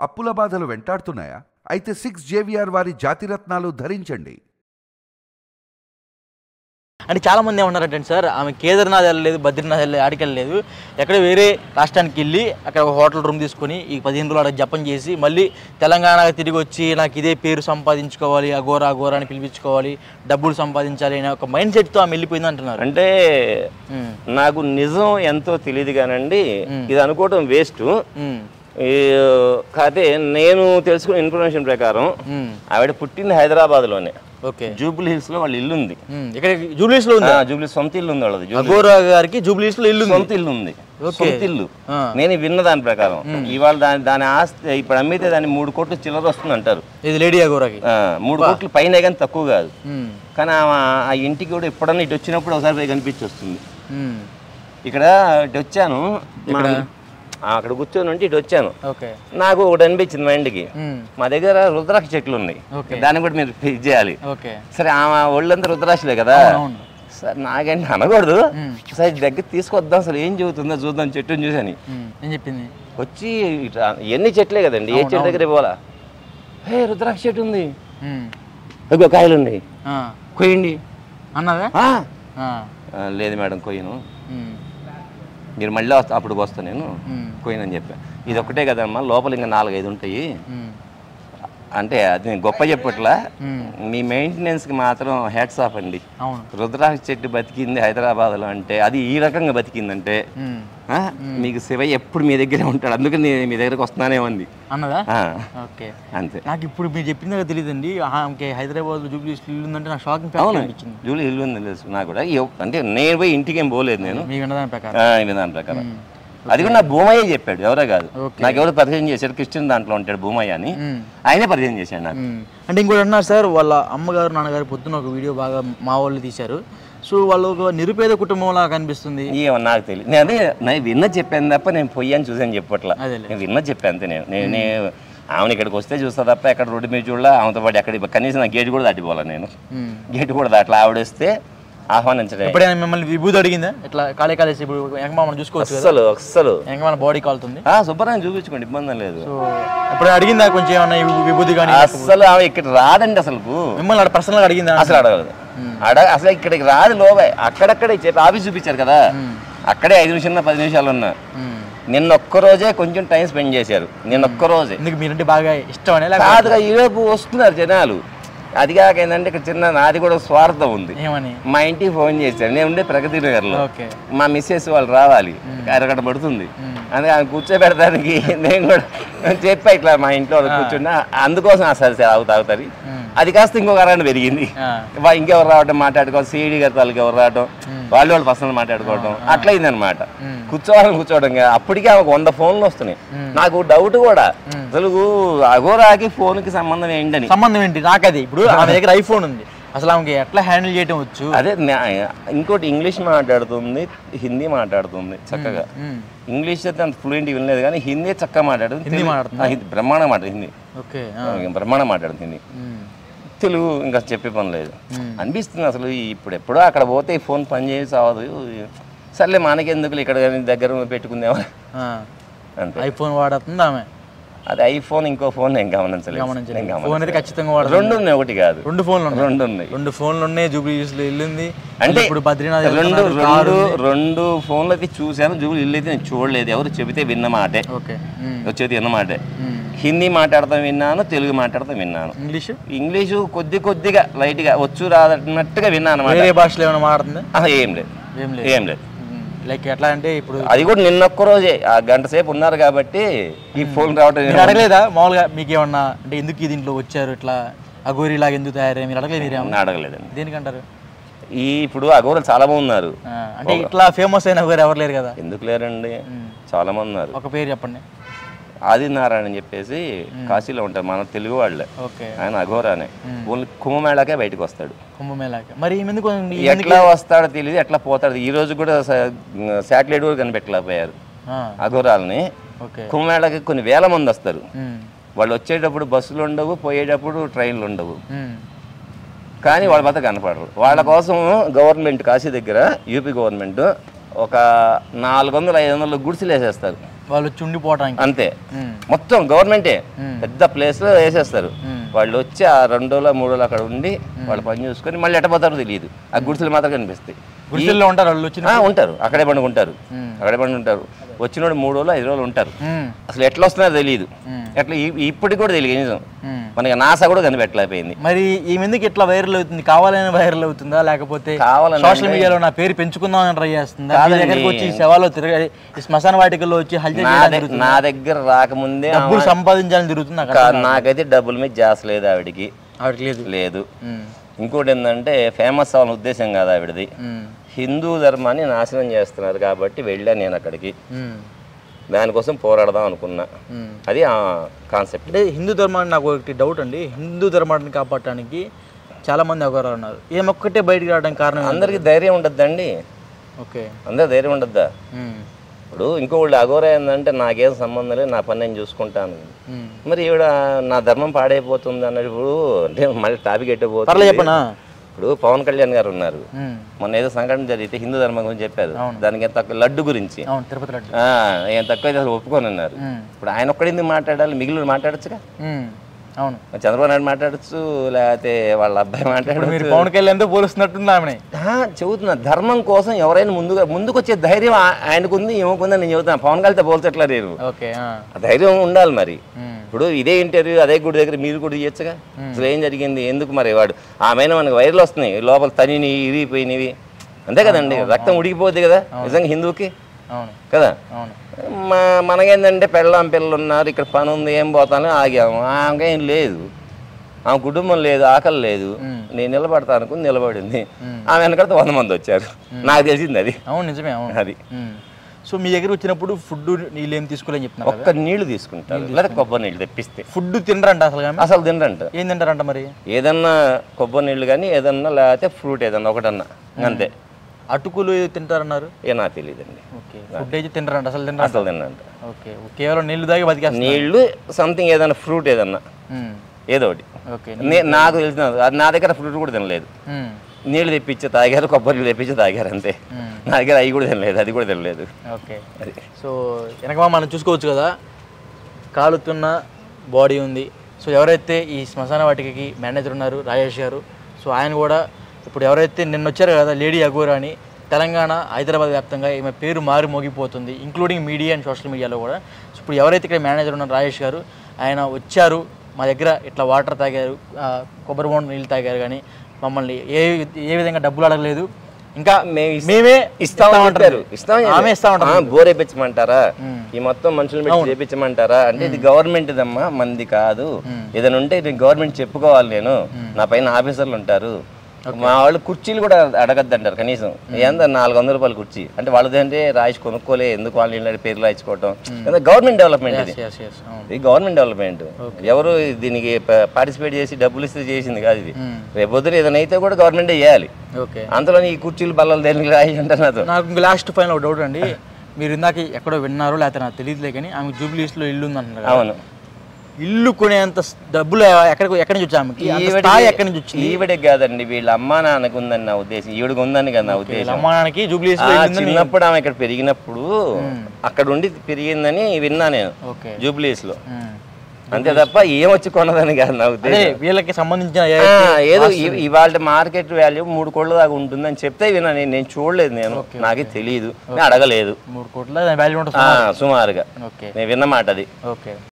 అప్పుల బాధలు వెంటాడుతున్నాయా అయితే సిక్స్ జేవిఆర్ వారి జాతిరత్నాలు ధరించండి అంటే చాలా మంది ఏమన్నారంటే సార్ ఆమె కేదార్నాథ్ వెళ్ళలేదు బద్రీనాథ్ వెళ్ళలేదు ఆడికి వెళ్ళలేదు ఎక్కడ వేరే రాష్ట్రానికి వెళ్ళి అక్కడ ఒక హోటల్ రూమ్ తీసుకొని ఈ పదిహేను రోజులు అక్కడ జపం చేసి మళ్ళీ తెలంగాణకి తిరిగి వచ్చి నాకు ఇదే పేరు సంపాదించుకోవాలి అఘోరా అఘోరా అని పిలిపించుకోవాలి డబ్బులు సంపాదించాలి అనే ఒక మైండ్ సెట్తో ఆమె వెళ్ళిపోయింది అంటున్నారు అంటే ఉమ్, నాకు నిజం ఎంతో తెలియదు కానండి ఇది అనుకోవడం వేస్ట్ ఉమ్, కాకపోతే నేను తెలుసుకున్న ఇన్ఫర్మేషన్ ప్రకారం ఉమ్, ఆవిడ పుట్టింది హైదరాబాద్లోనే ఓకే జూబ్లీ హిల్స్ లో వాళ్ళ ఇల్లు ఉంది ఉమ్, ఇక్కడ జూబ్లీస్ లో ఉంది ఆ, జూబ్లీ సొంత ఇల్లు ఉంది వాళ్ళది జూబ్లీ అఘోరా గారికి జూబ్లీస్ లో ఇల్లు ఉంది. సొంత ఇల్లు ఉంది ఓకే. సొంత ఇల్లు ఆ. నేను విన్న దాని ప్రకారం ఇవాళ దాని దాని ఆస్తి ఇప్పుడు అమ్మితే దాన్ని మూడు కోట్లు చిల్లర వస్తుంది అంటారు ఇది లేడీ అఘోరాకి ఆ, మూడు కోట్లు పైన కానీ తక్కువ కాదు ఉమ్, కానీ ఆమె ఆ ఇంటికి కూడా ఎప్పుడన్నా ఇటు వచ్చినప్పుడు ఒకసారి పోయి కనిపించి వస్తుంది ఉమ్, ఇక్కడ ఇటు వచ్చాను మా- ఆ, అక్కడ కూర్చొని ఉంటే ఇటు వచ్చాను ఓకే నాకు ఒకటి అనిపించింది మైండ్కి ఉమ్, మా దగ్గర రుద్రాక్ష చెట్లు ఉన్నాయి ఓకే. దాన్ని కూడా మీరు ఇది చేయాలి ఓకే సరే ఆమె ఒళ్ళంతా రుద్రాక్షలే కదా అవును సరే నాకేంటి అనకూడదు ఉమ్. సరే దగ్గర తీసుకొద్దాం అసలు ఏం చెబుతుందో చూద్దాం చెట్టుని చూసాని ఉమ్, ఏం చెప్పింది వచ్చి ఇట్లా ఎన్ని చెట్లే కదండి ఏ చెట్టు దగ్గర పోవాలా హే రుద్రాక్ష చెట్టు ఉంది ఉమ్, ఇగో కాయలు ఉన్నాయి ఆ, కొయ్యండి అన్నదా "ఆ." ఆ, "ఆ, లేదు మేడం కొయ్యను ఉమ్, మీరు మళ్ళీ వస్తా అప్పుడు వస్తా నేను ఉమ్, కొయ్యనని చెప్పా ఇది ఒకటే కదమ్మా లోపల ఇంకా నాలుగైదు ఉంటాయి ఉమ్, అంటే అది నేను గొప్ప చెప్పట్లా ఉమ్, మీ మెయింటెనెన్స్కి మాత్రం హ్యాట్స్ ఆఫ్ అండి అవును రుద్రాక్ష చెట్టు బతికింది హైదరాబాద్లో అంటే అది ఈ రకంగా బతికిందంటే ఉమ్, ఆ, మీకు శివయ్య ఎప్పుడు మీ దగ్గరే ఉంటాడు అందుకని నేను మీ దగ్గరకు వస్తున్నానే ఉంది అన్నదా ఆ, ఓకే అంతే నాకు ఇప్పుడు మీరు చెప్పింది తెలియదండి ఆమెకి హైదరాబాద్ జూబ్లీ ఇల్లు ఉందంటే నాకు షాకింగ్ ఫ్యాక్టర్ అవును అనిపించింది జూలీ ఇల్లు ఉంది తెలుసు నాకు కూడా ఎవ్- అంటే నేను పోయి ఇంటికి ఏం పోలేదు నేను మీ విన్నదాని ప్రకారం ఆ, ఈ విధానం ప్రకారం అది కూడా నా భూమయ్య చెప్పాడు ఎవరో కాదు ఓకే. నాకు ఎవరు పరిచయం చేశారు క్రిస్టియన్ దాంట్లో ఉంటాడు భూమయ్య అని ఉమ్, ఆయనే పరిచయం చేశాడు నాకు ఉమ్. అంటే ఇంకోటి అన్నారు సార్ వాళ్ళ అమ్మగారు నాన్నగారు పొద్దున్న ఒక వీడియో బాగా మా వాళ్ళు తీశారు సో వాళ్ళు ఒక నిరుపేద కుటుంబంలా కనిపిస్తుంది ఏమో నాకు తెలియదు నేను అదే నేను విన్న చెప్పాను తప్ప నేను పొయ్యని చూసాను చెప్పట్లా అదేలే. నేను విన్న చెప్పాను అంతే నేను నేను నేను ఆమెను ఇక్కడికి వస్తే చూస్తా తప్ప ఎక్కడ రోడ్డు మీద చూడలే ఆమెతో పాటు ఎక్కడ కనీసం నా గేట్ కూడా దాటిపోవాలి నేను ఉమ్. గేట్ కూడా దాటలా ఆవిడ వస్తే ఆహ్వానించడే ఎప్పుడైనా మిమ్మల్ని విభూతి అడిగిందా ఇట్లా ఖాళీ కాలేసి ఇప్పుడు వెంకమ్మ మనం చూసుకోవచ్చు కదా అస్సలు అస్సలు వెంకమ్మ బాడీ కాలుతుంది ఆ, శుభ్రంగా చూపించుకోండి ఇబ్బంది లేదు సో ఎప్పుడైనా అడిగిందా కొంచెం ఏమన్నా ఈ విభూతి కానీ అస్సలు ఆమె ఇక్కడ రాదండి అసలు మిమ్మల్ని అక్కడ పర్సనల్గా అడిగిందా అసలు అడగదు అడ అసలు ఇక్కడికి రాదు లోపే అక్కడక్కడే చెప్పి ఆఫీస్ చూపించారు కదా అక్కడే ఐదు నిమిషాలు పది నిమిషాలు ఉన్నా ఉమ్. నిన్న ఒక్క రోజే కొంచెం టైం స్పెండ్ చేశారు నిన్న ఒక్క రోజే ఎందుకు మీరంటే బాగా ఇష్టం అనే కాదుగా ఈలోపు వస్తున్నారు జనాలు అది కాక ఏంటంటే ఇక్కడ చిన్న నాది కూడా స్వార్థం ఉంది ఏమని మా ఇంటికి ఫోన్ చేశారు నేను ఉండే ప్రగతి నగర్లో ఓకే మా మిస్సెస్ వాళ్ళు రావాలి అరగట పడుతుంది అందుకే ఆమె కూర్చోబెడతానికి నేను కూడా చెప్పా ఇట్లా మా ఇంట్లో వాళ్ళు కూర్చున్నా అందుకోసం ఆ సరే సరే అవుతా అవుతారు అది కాస్త ఇంకొక అరగంట పెరిగింది ఆ. వా- ఇంకెవరు రావటం మాట్లాడుకోవడం సిఈడి గారి వాళ్ళకి ఎవరు రావటం వాళ్ళు వాళ్ళు పర్సనల్ మాట్లాడుకోవడం అట్లయింది అనమాట కూర్చోవాలని కూర్చోవడం కాదు. అప్పటికే ఆమెకు వంద ఫోన్లు వస్తున్నాయి నాకు డౌట్ కూడా అసలు అఘోరాకి ఫోన్కి సంబంధం ఏంటని సంబంధం ఏంటి నాకది ఇప్పుడు ఆమె దగ్గర ఐఫోన్ ఉంది అసలు ఆమెకి ఎట్లా హ్యాండిల్ చేయటం వచ్చు అదే న్యా- ఇంకోటి ఇంగ్లీష్ మాట్లాడుతుంది హిందీ మాట్లాడుతుంది చక్కగా ఉమ్. ఇంగ్లీష్ అయితే అంత ఫ్లూయెంట్ వినలేదు కానీ హిందీ చక్కగా మాట్లాడుతుంది హిందీ తెలుగు- మాట్లాడుతుందా? ఆ, హిందీ బ్రహ్మాండంగా మాట్లాడు హిందీ ఓకే ఆ. బ్రహ్మాండంగా మాట్లాడుతుంది హిందీ ఉమ్. తెలుగు ఇంకా చెప్పే పని లేదు అనిపిస్తుంది అసలు ఇప్పుడు ఎప్పుడో అక్కడ పోతే ఈ ఫోన్ పని చేసి అవ్వదు సర్లే మనకెందుకు ఇక్కడ దగ్గర పెట్టుకుందేమో ఆ. అంతే ఐఫోన్ వాడుతుంది ఆమె అది ఐఫోన్ ఇంకో ఫోన్ నేను గమనించలేదు గమనించలేదు. నేను ఫోన్ అయితే గమనించలేదు. ఖచ్చితంగా వాడుతుంది. రెండు ఉన్నాయి ఒకటి కాదు రెండు ఫోన్లు ఉన్నాయి రెండు ఉన్నాయి రెండు ఫోన్లు ఉన్నాయి జూబ్లీ హిల్స్ లో ఇల్లు ఉంది అంటే ఇప్పుడు బద్రీనాథ్ రెండు వెళ్తున్నారు, కారు రెండు ఉంది. రెండు ఫోన్లు అయితే చూశాను జూబులు ఇల్లు అయితే నేను చూడలేదు ఎవరు చెబితే విన్న మాటే ఓకే ఉమ్. వచ్చేది విన్న మాటే ఉమ్. హిందీ మాట్లాడతాం విన్నాను తెలుగు మాట్లాడతాం విన్నాను ఇంగ్లీష్ ఇంగ్లీషు కొద్ది కొద్దిగా లైట్గా వచ్చు రాదన్నట్టుగా విన్నాను అనమాట వేరే భాషలో ఏమైనా మాట్లాడుతుందా ఏం లేదు ఏం లేదు ఏం లేదు లైక్ ఎట్లా అంటే ఇప్పుడు అది కూడా నిన్న ఒక్క రోజే ఆ గంట సేపు ఉన్నారు కాబట్టి ఈ ఫోన్ రావటం మీరు అడగలేదా మామూలుగా మీకు ఏమన్నా అంటే ఎందుకు ఈ దీంట్లో వచ్చారు ఇట్లా అగోరి లాగా ఎందుకు తయారయ్యారు మీరు అడగలేదు మీరు ఏమన్నా అడగలేదండి దేనికంటారు ఈ ఇప్పుడు అఘోరలు చాలా మంది ఉన్నారు ఆ, అంటే ఇట్లా ఫేమస్ అయిన అగోరి ఎవరు లేరు కదా ఎందుకు లేరండి చాలా మంది ఉన్నారు ఒక పేరు చెప్పండి ఆదినారాయణ అని చెప్పేసి కాశీలో ఉంటారు మన తెలుగు వాళ్ళే ఓకే ఆయన అఘోరానే ఓన్లీ కుంభమేళాకే బయటకు వస్తాడు కుంభమేళాకి మరి ఈమె ఎందుకు ఈ- ఎట్లా వస్తాడో తెలియదు ఎట్లా పోతాడు ఈ రోజు కూడా శాటిలైట్ కూడా కనిపెట్టలేకపోయారు ఆ, అఘోరాలని ఓకే కుంభమేళాకి కొన్ని వేల మంది వస్తారు ఉమ్, వాళ్ళు వచ్చేటప్పుడు బస్సులు ఉండవు పోయేటప్పుడు ట్రైన్లు ఉండవు ఉమ్, కానీ వాళ్ళ మాత్రం కనపడరు వాళ్ళ కోసం గవర్నమెంట్ కాశీ దగ్గర యూపీ గవర్నమెంట్ ఒక నాలుగు వందలు ఐదు వందలు గుడిసెలు వేసేస్తారు వాళ్ళు వచ్చి ఉండిపోవటానికి అంతే ఉమ్, మొత్తం గవర్నమెంటే మ్మ్. పెద్ద ప్లేస్ లో వేసేస్తారు మ్మ్. వాళ్ళు వచ్చి ఆ రెండు రోజులు మూడు రోజులు అక్కడ ఉండి వాళ్ళు పని చూసుకొని మళ్ళీ ఎట్టపోతారో తెలియదు ఆ గుడిసెలు మాత్రం కనిపిస్తాయి గుడిసెల్లో ఉంటారు వాళ్ళు వచ్చిన ఆ, ఉంటారు అక్కడే పండుకుంటారు మ్మ్. అక్కడే పండుకుంటారు వచ్చినోడు మూడు రోజులు ఐదు రోజులు ఉంటారు ఉమ్, అసలు ఎట్లా వస్తున్నారో తెలియదు మ్మ్. ఎట్లా ఈ- ఇప్పటికి కూడా తెలియదు నిజం ఉమ్. మనకి నాసా కూడా కనిపెట్టలేకపోయింది మరి ఈ ఎందుకు ఇట్లా వైరల్ అవుతుంది కావాలని వైరల్ అవుతుందా లేకపోతే కావాలని సోషల్ అంటే- మీడియాలో నా పేరు పెంచుకుందామని ట్రై చేస్తుందా మీ కాదండి. దగ్గరికి వచ్చి ఈ శవాలో తిరగాలి ఈ శ్మశాన వాటికల్లో వచ్చి హల్చల్ నా చేయడానికి దగ్- తిరుగుతుందా? నా దగ్గర రాకముందే డబ్బులు ఆమె- సంపాదించాలని తిరుగుతుంది నాకు కా- నాకైతే డబ్బుల మీద జాస లేదు ఆవిడికి ఆవిడకి లేదు లేదు ఉమ్, ఇంకోటి ఏంటంటే ఫేమస్ అవ్వాలని ఉద్దేశం కాదు ఆవిడది ఉమ్, హిందూ ధర్మాన్ని నాశనం చేస్తున్నారు కాబట్టి వెళ్ళాను నేను అక్కడికి ఉమ్, దానికోసం పోరాడదాం అనుకున్నా ఉమ్. అది ఆ కాన్సెప్ట్ అంటే హిందూ ధర్మాన్ని నాకు ఒకటి డౌట్ అండి హిందూ ధర్మాన్ని కాపాడటానికి చాలా మంది అవగాహన ఉన్నారు ఏమొక్కటే బయటికి రావడానికి కారణం ఏంటి? అందరికి ధైర్యం ఉండద్దండి ఓకే అందరు ధైర్యం ఉండద్దా ఉమ్, ఇప్పుడు ఇంకోళ్ళు అఘోర ఏంటంటే నాకేం సంబంధం లేదు నా పని నేను చూసుకుంటాను ఉమ్. మరి ఈవిడ నా ధర్మం పాడైపోతుంది అన్నప్పుడు అంటే మళ్ళీ టాపిక్ పర్లేదు ఎట్టబోతుంది చెప్పనా ఇప్పుడు పవన్ కళ్యాణ్ గారు ఉన్నారు ఉమ్, మొన్న ఏదో సంఘటన జరిగితే హిందూ ధర్మం గురించి చెప్పారు అవును. దానికి ఎంత తక్కువ లడ్డు గురించి అవును తిరుపతి లడ్డు ఆ, ఏం తక్కువ అయితే అసలు ఒప్పుకొని అన్నారు ఉమ్, ఇప్పుడు ఆయన ఒక్కడింది మాట్లాడాలి మిగిలిన మాట్లాడచ్చుగా ఉమ్, అవును మరి చంద్రబాబు నాయుడు మాట్లాడచ్చు లేకపోతే వాళ్ళ అబ్బాయి ఇప్పుడు మాట్లాడచ్చు మీరు పవన్ కళ్యాణ్తో పోలుస్తున్నట్టుంది ఆమెని ఆ, చెబుతున్నా ధర్మం కోసం ఎవరైనా ముందుగా ముందుకు వచ్చే ధైర్యం ఆ- ఆయనకుంది ఈమెకుంది నేను చెబుతున్నా పవన్ కళ్యాణ్తో పోల్చట్లా నేను ఓకే ఆ, ఆ ధైర్యం ఉండాలి మరి ఉమ్, ఇప్పుడు ఇదే ఇంటర్వ్యూ అదే గుడి దగ్గర మీరు కూడా చేయొచ్చుగా అసలు ఏం జరిగింది ఎందుకు మరి వాడు ఆమె మనకు వైర్లు వస్తున్నాయి లోపల తనిని ఇరిగిపోయినవి అంతే కదండి రక్తం ఉడికిపోద్ది కదా నిజంగా హిందువుకి అవును కదా అవును మా మనకేందంటే పెళ్ళాం పిల్లలు ఉన్నారు ఇక్కడ పని ఉంది ఏం పోతాను ఆగాము ఆమెకేం లేదు ఆమె కుటుంబం లేదు ఆకలి లేదు నేను నిలబడతా అనుకుని నిలబడింది ఆమె వెనకాల వంద మంది వచ్చారు నాకు తెలిసింది అది అవును నిజమే అవును అది ఉమ్. సో మీ దగ్గర వచ్చినప్పుడు ఫుడ్ నీళ్ళు ఏం తీసుకోలేని చెప్తున్నారు కదా ఒక్క నీళ్లు తీసుకుంటారు లేదా కొబ్బరి నీళ్ళు తెప్పిస్తే ఫుడ్ తినరంట అసలు ఆమె? అసలు తినరంట ఏం తింటారంట మరి ఏదన్నా కొబ్బరి నీళ్ళు కానీ ఏదన్నా లేకపోతే ఫ్రూట్ ఏదన్నా ఒకటన్నా అంతే అటుకులు ఏదో తింటారన్నారు ఏ నాకు తెలియదండి ఓకే ఫుడ్ అయితే తినరంట అసలు తినరంట అసలు తినంట ఓకే కేవలం నీళ్లు తాగి బతికేస్తారు నీళ్లు సంథింగ్ ఏదన్నా ఫ్రూట్ ఏదన్నా ఉమ్, ఏదో ఒకటి ఓకే నే- నాకు తెలిసిన అది నా దగ్గర ఫ్రూట్ కూడా తినలేదు ఉమ్, నీళ్ళు తెప్పించి తాగారు కొబ్బరి నీళ్ళు తెప్పించి తాగారు అంతే ఉమ్, నా దగ్గర అవి కూడా తినలేదు అది కూడా తినలేదు ఓకే అది సో వెనక మనం చూసుకోవచ్చు కదా కాలుతున్న బాడీ ఉంది సో ఎవరైతే ఈ శ్మశాన వాటికకి మేనేజర్ ఉన్నారు రాజేష్ గారు సో ఆయన కూడా ఇప్పుడు ఎవరైతే నిన్న వచ్చారు కదా లేడీ అగోరా అని తెలంగాణ హైదరాబాద్ వ్యాప్తంగా ఈమె పేరు మారి మోగిపోతుంది ఇంక్లూడింగ్ మీడియా అండ్ సోషల్ మీడియాలో కూడా సో ఇప్పుడు ఎవరైతే ఇక్కడ మేనేజర్ ఉన్నారు రాజేష్ గారు ఆయన వచ్చారు మా దగ్గర ఇట్లా వాటర్ తాగారు ఆ, కొబ్బరి బొండ నీళ్ళు తాగారు కానీ మమ్మల్ని ఏ ఏ విధంగా డబ్బులు అడగలేదు ఇంకా మేము ఇస్- మేమే ఇస్తామని చెప్పారు ఇస్తామంటారు ఆమె ఇస్తామంటారు ఆ, బోర్ వేయించమంటారా ఈ మొత్తం మనుషులు పెట్టి చేపించమంటారా అంటే ఇది గవర్నమెంట్ దమ్మా మంది కాదు ఏదైనా ఉంటే ఇది గవర్నమెంట్ చెప్పుకోవాలి నేను నా పైన ఆఫీసర్లు ఉంటారు మా వాళ్ళు కుర్చీలు కూడా అడగద్దు అంటారు కనీసం ఏందా నాలుగు వందల రూపాయల కుర్చీ అంటే వాళ్ళది అంటే రాయిచి కొనుక్కోలే ఎందుకు వాళ్ళు ఇళ్ళ పేర్లు రాయించుకోవటం గవర్నమెంట్ డెవలప్మెంట్ ఇది ఎస్ ఎస్ అవును ఇది గవర్నమెంట్ డెవలప్మెంట్ ఎవరు దీనికి పార్టిసిపేట్ చేసి డబ్బులు ఇస్తే చేసింది కాదు ఇది రేపొద్దున ఏదైనా అయితే కూడా గవర్నమెంటే చేయాలి ఓకే అంతలో ఈ కుర్చీలు బల్లలు దేనికి రాయి అంటారు నాతో నాకు ఇంక లాస్ట్ ఫైనల్ ఒక డౌట్ అండి మీరు ఇందాక ఎక్కడో విన్నారో లేకపోతే నాకు తెలియదులే కానీ ఆమె జూబ్లీస్లో ఇల్లు ఉంది అంటున్నారు కదా. అవును ఇల్లు కొనేంత స్- డబ్బులు ఎక్కడికి ఎక్కడి నుంచి వచ్చి ఆమెకి అంత ఈవిడ స్థాయి ఎక్కడి నుంచి వచ్చింది ఈవిడే కాదండి వీళ్ళ అమ్మా నాన్నకు ఉందని నా ఉద్దేశం ఈవిడకి ఉందని కదా నా వీళ్ళ ఉద్దేశం అమ్మానానికి జూబ్లీస్ ఆ, చిన్నప్పుడు ఆమె ఇక్కడ పెరిగినప్పుడు అక్కడ ఉండి పెరిగిందని విన్నా నేను ఓకే జూబ్లీస్ లో ఉమ్. అంతే తప్ప ఏమొచ్చి కొన్నదని కాదు నా అదే ఉద్దేశం వీళ్ళకి సంబంధించిన ఏ- ఆ, ఏదో ఇ- ఇవాళ మార్కెట్ వాల్యూ మూడు కోట్ల దాకా ఉంటుందని చెప్తే విన్నా నేను నేను చూడలేదు నేను నాకే తెలియదు నేను అడగలేదు మూడు కోట్ల వాల్యూ ఉంటుంది ఆ, సుమారుగా ఓకే నేను విన్న మాట అది ఓకే